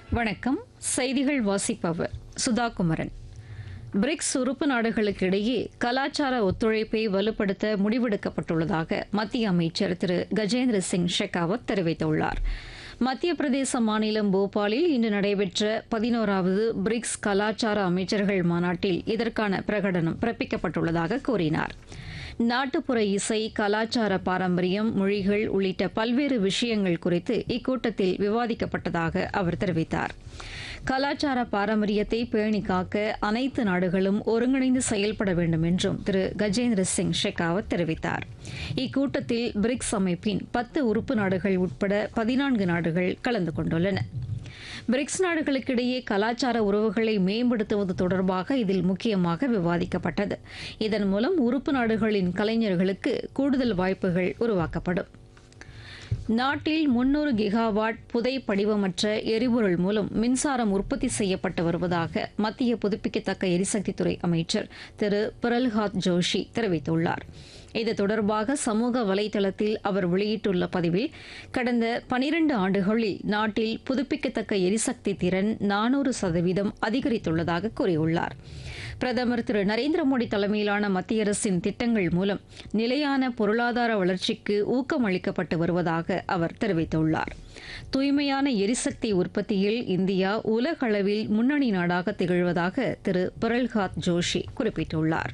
வணக்கம் செய்திகள் வாசிப்பவர் சுதா குமரன் பிரிக்ஸ் உறுப்பு நாடுகளுக்கு இடையே கலாச்சார ஒத்துழைப்பை வலுப்படுத்த முடிவெடுக்கப்பட்டுள்ளதாக மத்திய அமைச்சர் திரு கஜேந்திர சிங் ஷெகாவத் தெரிவித்துள்ளார் மத்திய பிரதேச மாநிலம் போபாலில் இன்று நடைபெற்ற பதினோராவது பிரிக்ஸ் கலாச்சார அமைச்சர்கள் மாநாட்டில் இதற்கான பிரகடனம் பிறப்பிக்கப்பட்டுள்ளதாக கூறினார் நாட்டுப்புற இசை கலாச்சார பாரம்பரியம் மொழிகள் உள்ளிட்ட பல்வேறு விஷயங்கள் குறித்து இக்கூட்டத்தில் விவாதிக்கப்பட்டதாக அவர் தெரிவித்தார் கலாச்சார பாரம்பரியத்தை பேணி காக்க அனைத்து நாடுகளும் ஒருங்கிணைந்து செயல்பட வேண்டும் என்றும் திரு கஜேந்திர சிங் ஷெகாவத் தெரிவித்தார் இக்கூட்டத்தில் பிரிக்ஸ் அமைப்பின் பத்து உறுப்பு நாடுகள் உட்பட பதினான்கு நாடுகள் கலந்து கொண்டுள்ளன பிரிக்ஸ் நாடுகளுக்கிடையே கலாச்சார உறவுகளை மேம்படுத்துவது தொடர்பாக இதில் முக்கியமாக விவாதிக்கப்பட்டது இதன் மூலம் உறுப்பு நாடுகளின் கலைஞர்களுக்கு கூடுதல் வாய்ப்புகள் உருவாக்கப்படும் நாட்டில் முன்னூறு கிகாவாட் புதை படிவமற்ற எரிபொருள் மூலம் மின்சாரம் உற்பத்தி செய்யப்பட்டு வருவதாக மத்திய புதுப்பிக்கத்தக்க எரிசக்தித்துறை அமைச்சர் திரு பிரல்ஹாத் ஜோஷி தெரிவித்துள்ளார் இது தொடர்பாக சமூக வலைதளத்தில் அவர் வெளியிட்டுள்ள பதிவில் கடந்த பனிரண்டு ஆண்டுகளில் நாட்டில் புதுப்பிக்கத்தக்க எரிசக்தி திறன் நானூறு சதவீதம் அதிகரித்துள்ளதாக கூறியுள்ளார் பிரதமர் திரு நரேந்திர மோடி தலைமையிலான மத்திய அரசின் திட்டங்கள் மூலம் நிலையான பொருளாதார வளர்ச்சிக்கு ஊக்கம் அளிக்கப்பட்டு வருவதாக அவர் தெரிவித்துள்ளார் தூய்மையான எரிசக்தி உற்பத்தியில் இந்தியா உலகளவில் முன்னணி நாடாக திகழ்வதாக திரு பிரல்ஹாத் ஜோஷி குறிப்பிட்டுள்ளார்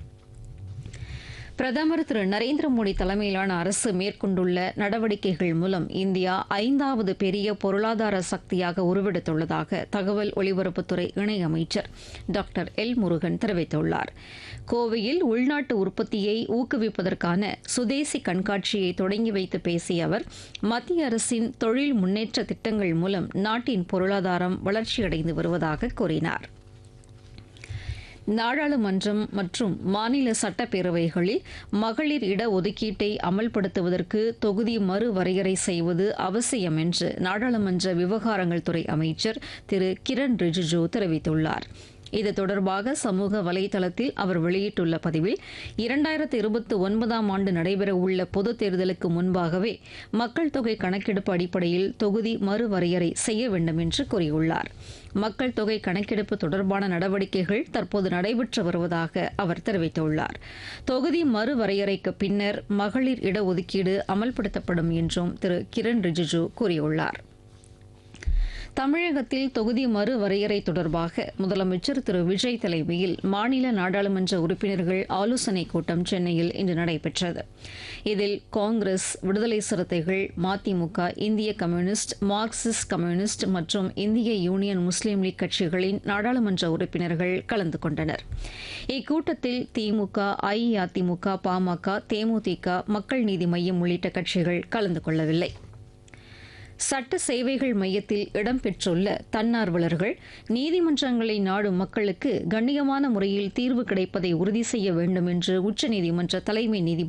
பிரதமர் திரு நரேந்திர மோடி தலைமையிலான அரசு மேற்கொண்டுள்ள நடவடிக்கைகள் மூலம் இந்தியா ஐந்தாவது பெரிய பொருளாதார சக்தியாக உருவெடுத்துள்ளதாக தகவல் ஒலிபரப்புத்துறை இணையமைச்சர் டாக்டர் எல் முருகன் தெரிவித்துள்ளார் கோவையில் உள்நாட்டு உற்பத்தியை ஊக்குவிப்பதற்கான சுதேசி கண்காட்சியை தொடங்கி வைத்து பேசிய அவர் மத்திய அரசின் தொழில் முன்னேற்ற திட்டங்கள் மூலம் நாட்டின் பொருளாதாரம் வளர்ச்சியடைந்து வருவதாக கூறினார் நாடாளுமன்றம் மற்றும் மாநில சட்டப்பேரவைகளில் மகளிர் இட ஒதுக்கீட்டை அமல்படுத்துவதற்கு தொகுதி மறுவரையறை செய்வது அவசியம் என்று நாடாளுமன்ற விவகாரங்கள் துறை அமைச்சர் திரு கிரண் ரிஜிஜு தெரிவித்துள்ளார் இது தொடர்பாக சமூக வலைதளத்தில் அவர் வெளியிட்டுள்ள பதிவில் இரண்டாயிரத்து இருபத்தி ஒன்பதாம் ஆண்டு நடைபெறவுள்ள பொதுத் தேர்தலுக்கு முன்பாகவே மக்கள் தொகை கணக்கெடுப்பு அடிப்படையில் தொகுதி மறுவரையறை செய்ய வேண்டும் என்று கூறியுள்ளார் மக்கள் தொகை கணக்கெடுப்பு தொடர்பான நடவடிக்கைகள் தற்போது நடைபெற்று வருவதாக அவர் தெரிவித்துள்ளார் தொகுதி மறுவரையறைக்கு பின்னர் மகளிர் இடஒதுக்கீடு அமல்படுத்தப்படும் என்றும் திரு கிரண் ரிஜிஜு கூறியுள்ளார் தமிழகத்தில் தொகுதி மறுவரையறை தொடர்பாக முதலமைச்சர் திரு விஜய் தலைமையில் மாநில நாடாளுமன்ற உறுப்பினர்கள் ஆலோசனைக் கூட்டம் சென்னையில் இன்று நடைபெற்றது இதில் காங்கிரஸ் விடுதலை சிறுத்தைகள் மதிமுக இந்திய கம்யூனிஸ்ட் மார்க்சிஸ்ட் கம்யூனிஸ்ட் மற்றும் இந்திய யூனியன் முஸ்லீம் லீக் கட்சிகளின் நாடாளுமன்ற உறுப்பினர்கள் கலந்து கொண்டனர் இக்கூட்டத்தில் திமுக அஇஅதிமுக பாமக தேமுதிக மக்கள் நீதி மையம் உள்ளிட்ட கட்சிகள் கலந்து கொள்ளவில்லை சட்ட சேவைகள் மையத்தில் இடம்பெற்றுள்ள தன்னார்வலர்கள் நீதிமன்றங்களை நாடும் மக்களுக்கு கண்ணியமான முறையில் தீர்வு கிடைப்பதை உறுதி செய்ய வேண்டும் என்று உச்சநீதிமன்ற தலைமை நீதிபதி